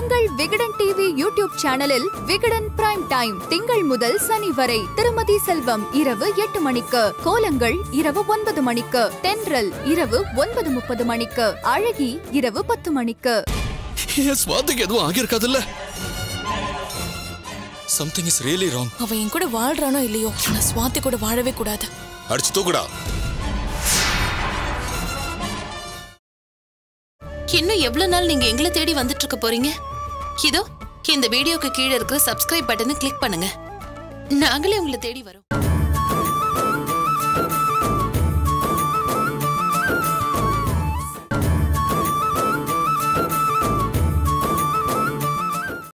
உங்கள் Vikatan TV YouTube சேனலில் Vikatan prime time திங்கள் முதல் சனி வரை திருமதி செல்வம் இரவு எட்டு மணிக்கு கோலங்கள் இரவு ஒன்பது மணிக்கு தென்றல் இரவு ஒன்பது முப்பது மணிக்கு அழகி இரவு பத்து மணிக்கு என் சுவாதிக்கு எதுவும் ஆகியிருக்காதுல்ல சம்திங் இஸ் ரியலி ராங் அவன் என் கூட வாழ்றானோ இல்லையோ நான் சுவாதி கூட வாழவே கூடாது அடிச்சு தூக்குடா இன்னும் எவ்வளவு நாள் நீங்க எங்களை தேடி வந்துட்டு இருக்க போறீங்க இதோ இந்த வீடியோக்கு கீழே இருக்கிற சப்ஸ்கிரைப் பட்டனை கிளிக் பண்ணுங்க நாங்களே உங்களை தேடி வரோம்